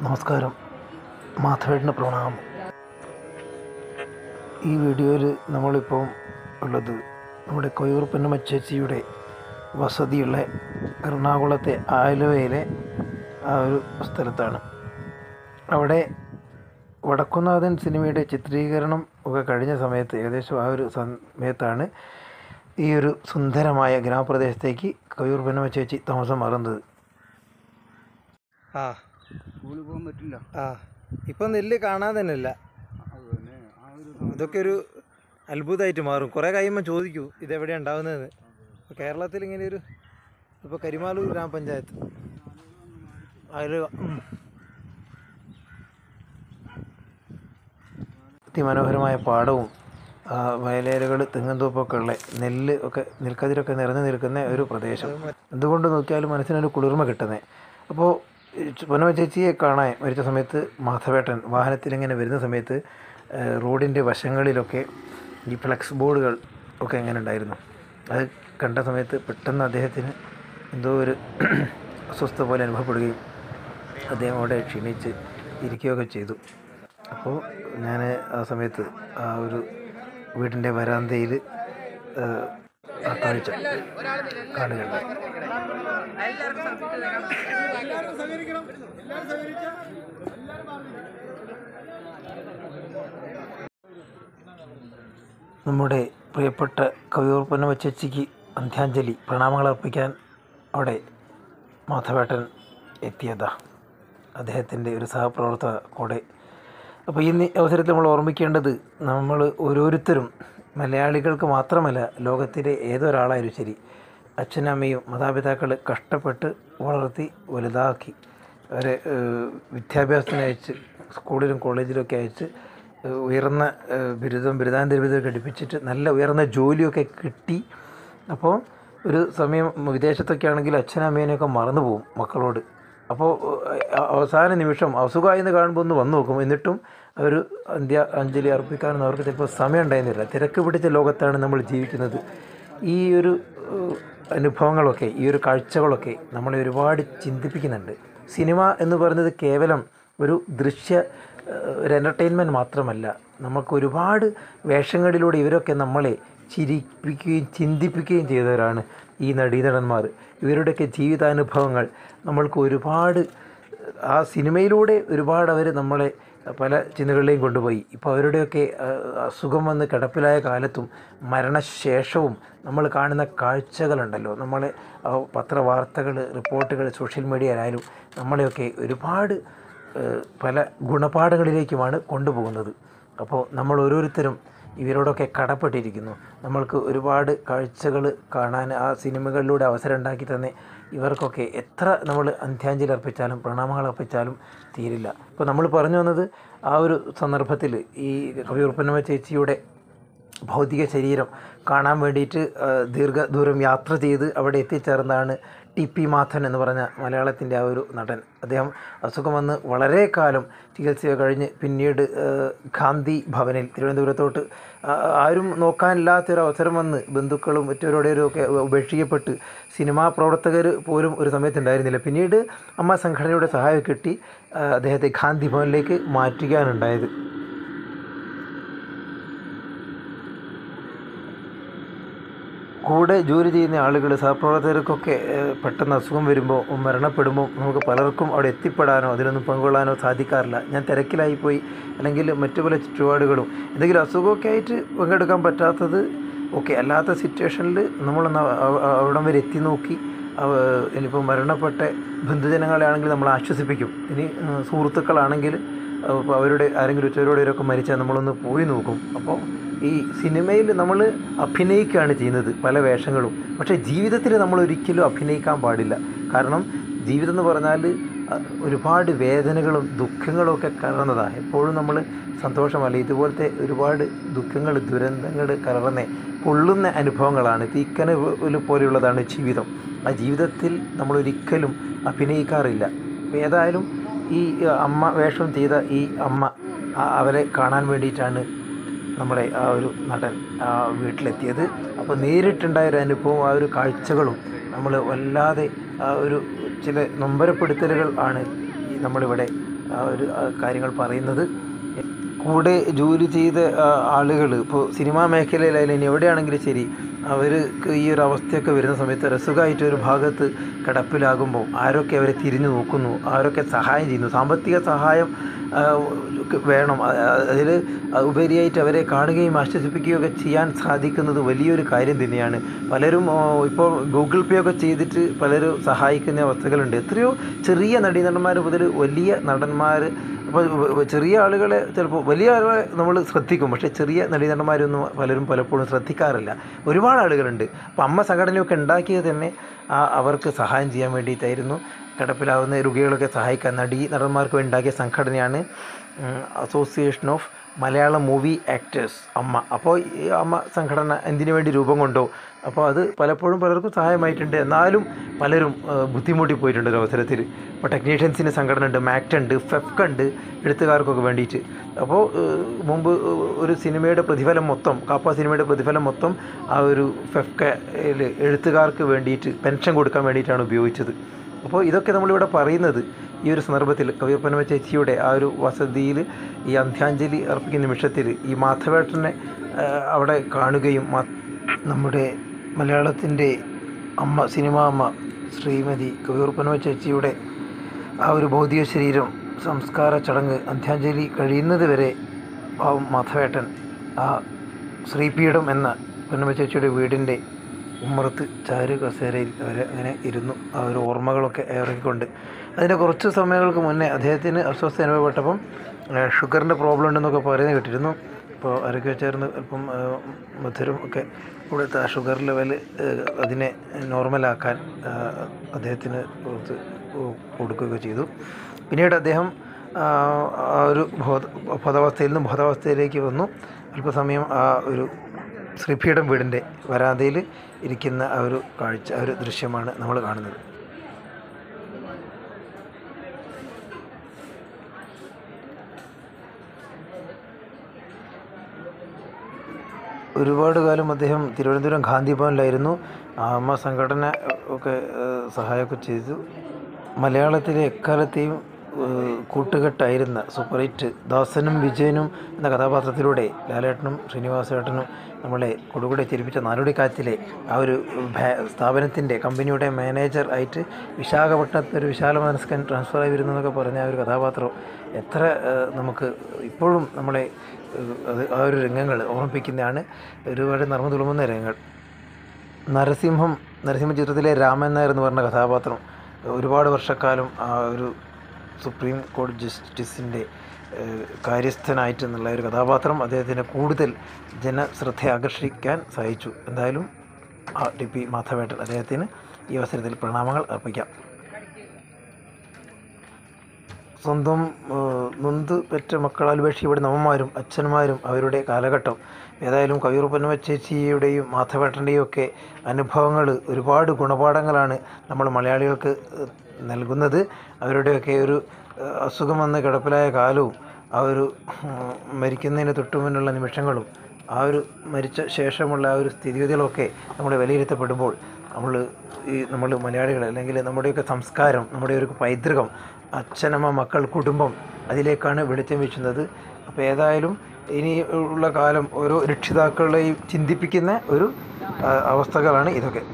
നമസ്കാരം മാധവേട്ടന് പ്രണാമം ഈ വീഡിയോയിൽ നമ്മളിപ്പോൾ ഉള്ളത് നമ്മുടെ കൊയ്യൂർ പൊന്നമ്മ ചേച്ചിയുടെ വസതിയുള്ള എറണാകുളത്തെ ആലുവയിലെ ആ ഒരു സ്ഥലത്താണ് അവിടെ വടക്കുന്നാഥൻ സിനിമയുടെ ചിത്രീകരണം ഒക്കെ കഴിഞ്ഞ സമയത്ത് ഏകദേശം ആ ഒരു സമയത്താണ് ഈ ഒരു സുന്ദരമായ ഗ്രാമപ്രദേശത്തേക്ക് കൊയ്യൂർ പൊന്നമ്മ ചേച്ചി താമസം മാറുന്നത് ആ സ്കൂളിൽ പോകാൻ പറ്റില്ല ആ ഇപ്പം നെല്ല് കാണാൻ തന്നെ ഇല്ല അത് തന്നെ ആ ഒരു ഇതൊക്കെ ഒരു അത്ഭുതമായിട്ട് മാറും കുറേ കഴിയുമ്പോൾ ചോദിക്കൂ ഇതെവിടെയാണ് ഉണ്ടാകുന്നതെന്ന് ഇപ്പോൾ കേരളത്തിൽ ഇങ്ങനെ ഒരു ഇപ്പോൾ കരിമാലൂർ ഗ്രാമപഞ്ചായത്ത് ആലുവ ഉം. അതിമനോഹരമായ പാടവും ആ, വയലേലകൾ തെങ്ങുംതോപ്പൊക്കെ ഉള്ള നെല്ല് ഒക്കെ നെൽക്കതിരൊക്കെ നിറഞ്ഞു നിൽക്കുന്ന ഒരു പ്രദേശം എന്തുകൊണ്ട് നോക്കിയാലും മനസ്സിനൊരു കുളിർമ കിട്ടുന്നത് അപ്പോൾ പൊന്നമ്മ ചേച്ചിയെ കാണാൻ മരിച്ച സമയത്ത് മാധവേട്ടൻ വാഹനത്തിലിങ്ങനെ വരുന്ന സമയത്ത് ആ, റോഡിൻ്റെ വശങ്ങളിലൊക്കെ ഈ ഫ്ലെക്സ് ബോർഡുകൾ ഒക്കെ എങ്ങനെ ഉണ്ടായിരുന്നു അത് കണ്ട സമയത്ത് പെട്ടെന്ന് അദ്ദേഹത്തിന് എന്തോ ഒരു അസ്വസ്ഥ പോലെ അനുഭവപ്പെടുകയും അദ്ദേഹം അവിടെ ക്ഷീണിച്ച് ഇരിക്കുകയൊക്കെ ചെയ്തു അപ്പോൾ ഞാൻ ആ സമയത്ത് ആ ഒരു വീടിൻ്റെ വരാന്തയിൽ ആ കാഴ്ച കാണുകയുണ്ടായി നമ്മുടെ പ്രിയപ്പെട്ട കവിയൂർ പൊന്നമ്മ ചേച്ചിക്ക് അന്ത്യാഞ്ജലി പ്രണാമങ്ങൾ അർപ്പിക്കാൻ അവിടെ മാധവേട്ടൻ എത്തിയതാ അദ്ദേഹത്തിൻ്റെ ഒരു സഹപ്രവർത്തക കൂടെ അപ്പോൾ ഈ നി- അവസരത്തിൽ നമ്മൾ ഓർമ്മിക്കേണ്ടത് നമ്മൾ ഓരോരുത്തരും മലയാളികൾക്ക് മാത്രമല്ല ലോകത്തിലെ ഏതൊരാളായാലും ശരി അച്ഛനമ്മയും മാതാപിതാക്കൾ കഷ്ടപ്പെട്ട് വളർത്തി വലുതാക്കി അവരെ ഏഹ്, വിദ്യാഭ്യാസത്തിന് അയച്ച് സ്കൂളിലും കോളേജിലൊക്കെ അയച്ച് ഏഹ്, ഉയർന്ന ഏഹ്, ബിരുദം ബിരുദാന്തര ബിരുദം ഘടിപ്പിച്ചിട്ട് നല്ല ഉയർന്ന ജോലിയൊക്കെ കിട്ടി അപ്പോൾ ഒരു സമയം വിദേശത്തൊക്കെ ആണെങ്കിൽ അച്ഛനമ്മേനെയൊക്കെ മറന്നു പോകും മക്കളോട് അപ്പോൾ അഹ് അവസാന നിമിഷം അസുഖമായി എന്ന് കാണുമ്പോൾ ഒന്ന് വന്നു നോക്കും എന്നിട്ടും അവർ അന്ത്യ അഞ്ജലി അർപ്പിക്കാനൊന്നും അവർക്ക് ചിലപ്പോൾ സമയം ഉണ്ടായിരുന്നില്ല തിരക്ക് പിടിച്ച ലോകത്താണ് നമ്മൾ ജീവിക്കുന്നത് ഈ ഒരു ഏഹ്, അനുഭവങ്ങളൊക്കെ ഈ ഒരു കാഴ്ചകളൊക്കെ നമ്മളെ ഒരുപാട് ചിന്തിപ്പിക്കുന്നുണ്ട് സിനിമ എന്ന് പറയുന്നത് കേവലം ഒരു ദൃശ്യ ഏഹ്, ഒരു എൻ്റർടൈൻമെൻറ്റ് മാത്രമല്ല നമുക്ക് ഒരുപാട് വേഷങ്ങളിലൂടെ ഇവരൊക്കെ നമ്മളെ ചിരിപ്പിക്കുകയും ചിന്തിപ്പിക്കുകയും ചെയ്തവരാണ് ഈ നടീനടന്മാർ ഇവരുടെയൊക്കെ ജീവിതാനുഭവങ്ങൾ നമ്മൾക്ക് ഒരുപാട് ആ സിനിമയിലൂടെ ഒരുപാട് അവർ നമ്മളെ പല ചിന്തകളിലേയും കൊണ്ടുപോയി ഇപ്പോൾ അവരുടെയൊക്കെ ആ, അസുഖം വന്ന് കിടപ്പിലായ കാലത്തും മരണശേഷവും നമ്മൾ കാണുന്ന കാഴ്ചകളുണ്ടല്ലോ നമ്മളെ ആ, പത്രവാർത്തകൾ റിപ്പോർട്ടുകൾ സോഷ്യൽ മീഡിയയിലായാലും നമ്മളെയൊക്കെ ഒരുപാട് ഏഹ്, പല ഗുണപാഠങ്ങളിലേക്കുമാണ് കൊണ്ടുപോകുന്നത് അപ്പോൾ നമ്മൾ ഓരോരുത്തരും ഇവരോടൊക്കെ കടപ്പെട്ടിരിക്കുന്നു നമ്മൾക്ക് ഒരുപാട് കാഴ്ചകൾ കാണാൻ ആ സിനിമകളിലൂടെ അവസരം ഉണ്ടാക്കി തന്നെ ഇവർക്കൊക്കെ എത്ര നമ്മൾ അന്ത്യാഞ്ജലി അർപ്പിച്ചാലും പ്രണാമങ്ങൾ അർപ്പിച്ചാലും തീരില്ല ഇപ്പോൾ നമ്മൾ പറഞ്ഞു വന്നത് ആ ഒരു സന്ദർഭത്തിൽ ഈ കവിയൂർപ്പന്നമ്മ ചേച്ചിയുടെ ഭൗതിക ശരീരം കാണാൻ വേണ്ടിയിട്ട് ആ, ദീർഘദൂരം യാത്ര ചെയ്ത് അവിടെ എത്തിച്ചേർന്നതാണ് ടി പി മാധവൻ എന്ന് പറഞ്ഞ മലയാളത്തിൻ്റെ ആ ഒരു നടൻ അദ്ദേഹം അസുഖം വന്ന് വളരെ കാലം ചികിത്സ കഴിഞ്ഞ് പിന്നീട് ആ, ഗാന്ധി ഭവനിൽ തിരുവനന്തപുരത്തോട്ട് ആ, ആരും നോക്കാനില്ലാത്തൊരു അവസരം വന്ന് ബന്ധുക്കളും മറ്റവരോടെയും ഒക്കെ ഉപേക്ഷിക്കപ്പെട്ട് സിനിമാ പ്രവർത്തകർ പോലും ഒരു സമയത്തുണ്ടായിരുന്നില്ല പിന്നീട് അമ്മ സംഘടനയുടെ സഹായം കിട്ടി ആ, അദ്ദേഹത്തെ ഗാന്ധി ഭവനിലേക്ക് മാറ്റുകയാണുണ്ടായത് കൂടെ ജോലി ചെയ്യുന്ന ആളുകൾ സഹപ്രവർത്തകർക്കൊക്കെ ഏഹ്, പെട്ടെന്ന് അസുഖം വരുമ്പോൾ മരണപ്പെടുമ്പോൾ നമുക്ക് പലർക്കും അവിടെ എത്തിപ്പെടാനോ അതിലൊന്നും പങ്കുകൊള്ളാനോ സാധിക്കാറില്ല ഞാൻ തിരക്കിലായി പോയി അല്ലെങ്കിൽ മറ്റു പല ചുറ്റുപാടുകളും എന്തെങ്കിലും അസുഖമൊക്കെ ആയിട്ട് പങ്കെടുക്കാൻ പറ്റാത്തത് ഓക്കെ അല്ലാത്ത സിറ്റുവേഷനിൽ നമ്മളൊന്ന് അവ- അവ- അവിടം വരെ എത്തി നോക്കി അവ- ഇനിയിപ്പോൾ മരണപ്പെട്ട ബന്ധുജനങ്ങളെ ആണെങ്കിൽ നമ്മൾ ആശ്വസിപ്പിക്കും ഇനി ഏഹ്, സുഹൃത്തുക്കളാണെങ്കിൽ അപ്പോൾ അവരുടെ ആരെങ്കിലും ഉച്ചവരോടൊക്കെ മരിച്ചാൽ നമ്മളൊന്ന് പോയി നോക്കും അപ്പോൾ ഈ സിനിമയിൽ നമ്മൾ അഭിനയിക്കുകയാണ് ചെയ്യുന്നത് പല വേഷങ്ങളും പക്ഷേ ജീവിതത്തിൽ നമ്മൾ ഒരിക്കലും അഭിനയിക്കാൻ പാടില്ല കാരണം ജീവിതം എന്ന് പറഞ്ഞാൽ അഹ്, ഒരുപാട് വേദനകളും ദുഃഖങ്ങളും ഒക്കെ കലർന്നതാണ് എപ്പോഴും നമ്മൾ സന്തോഷമല്ല ഇതുപോലത്തെ ഒരുപാട് ദുഃഖങ്ങൾ ദുരന്തങ്ങൾ കലർന്ന പൊള്ളുന്ന അനുഭവങ്ങളാണ് തീക്കന പോലെയുള്ളതാണ് ജീവിതം ആ ജീവിതത്തിൽ നമ്മൾ ഒരിക്കലും അഭിനയിക്കാറില്ല അപ്പോൾ ഏതായാലും ഈ അഹ്, അമ്മ വേഷം ചെയ്ത ഈ അമ്മ ആ- അവരെ കാണാൻ വേണ്ടിയിട്ടാണ് നമ്മുടെ ആ ഒരു നടൻ ആ വീട്ടിലെത്തിയത് അപ്പോൾ നേരിട്ടുണ്ടായ ഒരു അനുഭവം ആ ഒരു കാഴ്ചകളും നമ്മൾ വല്ലാതെ ആ ഒരു ചില നൊമ്പരപ്പെടുത്തലുകൾ ആണ് ഈ നമ്മളിവിടെ ആ ഒരു ആ, കാര്യങ്ങൾ പറയുന്നത് കൂടെ ജോലി ചെയ്ത ആളുകൾ ഇപ്പോൾ സിനിമാ മേഖലയിലായാലും ഇനി എവിടെയാണെങ്കിലും ശരി അവർക്ക് ഈ ഒരു അവസ്ഥയൊക്കെ വരുന്ന സമയത്ത് രസുഖമായിട്ട് ഒരു ഭാഗത്ത് കിടപ്പിലാകുമ്പോൾ ആരൊക്കെ അവരെ തിരിഞ്ഞു നോക്കുന്നു ആരൊക്കെ സഹായം ചെയ്യുന്നു സാമ്പത്തിക സഹായം ആ, ഒക്കെ വേണം അതിൽ ഉപരിയായിട്ട് അവരെ കാണുകയും ആശ്വസിപ്പിക്കുകയും ഒക്കെ ചെയ്യാൻ സാധിക്കുന്നത് വലിയൊരു കാര്യം തന്നെയാണ് പലരും ആ, ഇപ്പോൾ ഗൂഗിൾ പേ ഒക്കെ ചെയ്തിട്ട് പലരും സഹായിക്കുന്ന അവസ്ഥകളുണ്ട് എത്രയോ ചെറിയ നടീനടന്മാർ മുതൽ വലിയ നടന്മാർ അപ്പോൾ ചെറിയ ആളുകളെ ചിലപ്പോൾ വലിയ ആളുകളെ നമ്മൾ ശ്രദ്ധിക്കും പക്ഷേ ചെറിയ നടീനടന്മാരൊന്നും പലരും പലപ്പോഴും ശ്രദ്ധിക്കാറില്ല ഒരുപാട് ആളുകളുണ്ട് അപ്പോൾ അമ്മ സംഘടനയൊക്കെ ഉണ്ടാക്കിയത് തന്നെ ആ അവർക്ക് സഹായം ചെയ്യാൻ വേണ്ടിയിട്ടായിരുന്നു കിടപ്പിലാവുന്ന രോഗികളൊക്കെ സഹായിക്കാൻ നടീ നടന്മാർക്ക് വേണ്ടി ഉണ്ടാക്കിയ സംഘടനയാണ് association of Malayalam movie actors AMMA അപ്പോൾ ഈ അമ്മ സംഘടന എന്തിനു വേണ്ടി രൂപം കൊണ്ടോ അപ്പോൾ അത് പലപ്പോഴും പലർക്കും സഹായമായിട്ടുണ്ട് എന്നാലും പലരും ആ, ബുദ്ധിമുട്ടി പോയിട്ടുണ്ട് ഒരു അവസരത്തിൽ ഇപ്പോൾ ടെക്നീഷ്യൻസിന് സംഘടന ഉണ്ട് മാക്ട് ഉണ്ട് ഫെഫ്ക ഉണ്ട് എഴുത്തുകാർക്കൊക്കെ വേണ്ടിയിട്ട് അപ്പോൾ ഏഹ്, മുമ്പ് ഒരു സിനിമയുടെ പ്രതിഫലം മൊത്തം കാപ്പ സിനിമയുടെ പ്രതിഫലം മൊത്തം ആ ഒരു ഫെഫ്കയിൽ എഴുത്തുകാർക്ക് വേണ്ടിയിട്ട് പെൻഷൻ കൊടുക്കാൻ വേണ്ടിയിട്ടാണ് ഉപയോഗിച്ചത് അപ്പോൾ ഇതൊക്കെ നമ്മളിവിടെ പറയുന്നത് ഈ ഒരു സന്ദർഭത്തിൽ കവിയപ്പനമ ചേച്ചിയുടെ ആ ഒരു വസതിയിൽ ഈ അന്ത്യാഞ്ജലി അർപ്പിക്കുന്ന നിമിഷത്തിൽ ഈ മാധവേട്ടനെ ആ, അവിടെ കാണുകയും മാ- നമ്മുടെ മലയാളത്തിൻ്റെ അമ്മ സിനിമ അമ്മ ശ്രീമതി കവിയൂർപ്പനമ ചേച്ചിയുടെ ആ ഒരു ഭൗതിക ശരീരം സംസ്കാര ചടങ്ങ് അന്ത്യാഞ്ജലി കഴിയുന്നത് വരെ ആ മാധവേട്ടൻ ആ ശ്രീപീഠം എന്ന പൊന്നമ്മ ചേച്ചിയുടെ വീടിൻ്റെ ഉമ്മറത്ത് ചാരു കസേരയിൽ അവർ അങ്ങനെ ഇരുന്നു ആ ഒരു ഓർമ്മകളൊക്കെ ഇറങ്ങിക്കൊണ്ട് അതിൻ്റെ കുറച്ച് സമയങ്ങൾക്ക് മുന്നേ അദ്ദേഹത്തിന് അസ്വസ്ഥ അനുഭവപ്പെട്ടപ്പം ഏഹ്, ഷുഗറിൻ്റെ പ്രോബ്ലം ഉണ്ടെന്നൊക്കെ പറയുന്നത് കേട്ടിരുന്നു അപ്പോൾ ആരൊക്കെ ചേർന്ന് അല്പം ഏഹ്, മധുരം ഒക്കെ കൊടുത്ത് ആ ഷുഗർ ലെവൽ അതിനെ നോർമലാക്കാൻ ഏഹ്, അദ്ദേഹത്തിന് കുറച്ച് കൊടുക്കുകയൊക്കെ ചെയ്തു പിന്നീട് അദ്ദേഹം ആ ആ ഒരു ബോധ ബോധാവസ്ഥയിൽ നിന്ന് ബോധാവസ്ഥയിലേക്ക് വന്നു അല്പസമയം ആ ഒരു ശ്രീപീഠം വീടിൻ്റെ വരാന്തയിൽ ഇരിക്കുന്ന ആ ഒരു കാഴ്ച ആ ഒരു ദൃശ്യമാണ് നമ്മൾ കാണുന്നത് ഒരുപാട് കാലം അദ്ദേഹം തിരുവനന്തപുരം ഗാന്ധി ഭവനിലായിരുന്നു ആ അമ്മ സംഘടന ഒക്കെ ഏഹ്, സഹായമൊക്കെ ചെയ്തു മലയാളത്തിലെ എക്കാലത്തെയും ഏഹ്, കൂട്ടുകെട്ടായിരുന്ന സൂപ്പർ ഹിറ്റ് ദാസനും വിജയനും എന്ന കഥാപാത്രത്തിലൂടെ ലാലേട്ടനും ശ്രീനിവാസേട്ടനും നമ്മളെ കൊടുകൂടെ ചിരിപ്പിച്ച നാലുടിക്കാറ്റിലെ ആ ഒരു ഭ- സ്ഥാപനത്തിൻ്റെ കമ്പനിയുടെ മാനേജർ ആയിട്ട് വിശാഖപട്ടണത്തിന് ഒരു വിശാല മനസ്കൻ ട്രാൻസ്ഫർ ആയി വരുന്നു എന്നൊക്കെ പറഞ്ഞ ആ ഒരു കഥാപാത്രം എത്ര ഏഹ്, നമുക്ക് ഇപ്പോഴും നമ്മളെ ഏഹ്, അത് ആ ഒരു രംഗങ്ങൾ ഓർമ്മിപ്പിക്കുന്നതാണ് ഒരുപാട് നർമ്മ തുളുമ്പുന്ന രംഗങ്ങൾ നരസിംഹം നരസിംഹ ചിത്രത്തിലെ രാമൻ നായർ എന്ന് പറഞ്ഞ കഥാപാത്രം ഒരുപാട് വർഷക്കാലം ആ ഒരു സുപ്രീം കോടതി ജസ്റ്റിസിൻ്റെ ഏഹ്, കാര്യസ്ഥനായിട്ട് എന്നുള്ള ഒരു കഥാപാത്രം അദ്ദേഹത്തിന് കൂടുതൽ ജനശ്രദ്ധ ആകർഷിക്കാൻ സഹായിച്ചു എന്തായാലും ആ ടി പി മാധവേട്ടൻ അദ്ദേഹത്തിന് ഈ അവസരത്തിൽ പ്രണാമങ്ങൾ അർപ്പിക്കാം സ്വന്തം ഏഹ്, നൊന്ത് പെറ്റ മക്കളാൽ ഉപേക്ഷിക്കപ്പെടുന്ന അമ്മമാരും അച്ഛന്മാരും അവരുടെ കാലഘട്ടം ഏതായാലും കവിയൂർ പൊന്നമ്മ ചേച്ചിയുടെയും മാധവേട്ടൻ്റെയും ഒക്കെ അനുഭവങ്ങൾ ഒരുപാട് ഗുണപാഠങ്ങളാണ് നമ്മൾ മലയാളികൾക്ക് ഏഹ്, നൽകുന്നത് അവരുടെയൊക്കെ ഒരു ഏഹ്, അസുഖം വന്ന് കിടപ്പിലായ കാലവും ആ ഒരു ഉം, മരിക്കുന്നതിന് തൊട്ടു മുന്നുള്ള നിമിഷങ്ങളും ആ ഒരു മരിച്ച ശേഷമുള്ള ആ ഒരു സ്ഥിതിഗതികളൊക്കെ നമ്മൾ വിലയിരുത്തപ്പെടുമ്പോൾ നമ്മൾ ഈ നമ്മൾ മലയാളികൾ അല്ലെങ്കിൽ നമ്മുടെയൊക്കെ സംസ്കാരം നമ്മുടെ ഒരു പൈതൃകം അച്ഛനമ്മ മക്കൾ കുടുംബം അതിലേക്കാണ് വെളിച്ചം വീശുന്നത് അപ്പോൾ ഏതായാലും ഇനി ഉള്ള കാലം ഓരോ രക്ഷിതാക്കളെയും ചിന്തിപ്പിക്കുന്ന ഒരു ആ, അവസ്ഥകളാണ് ഇതൊക്കെ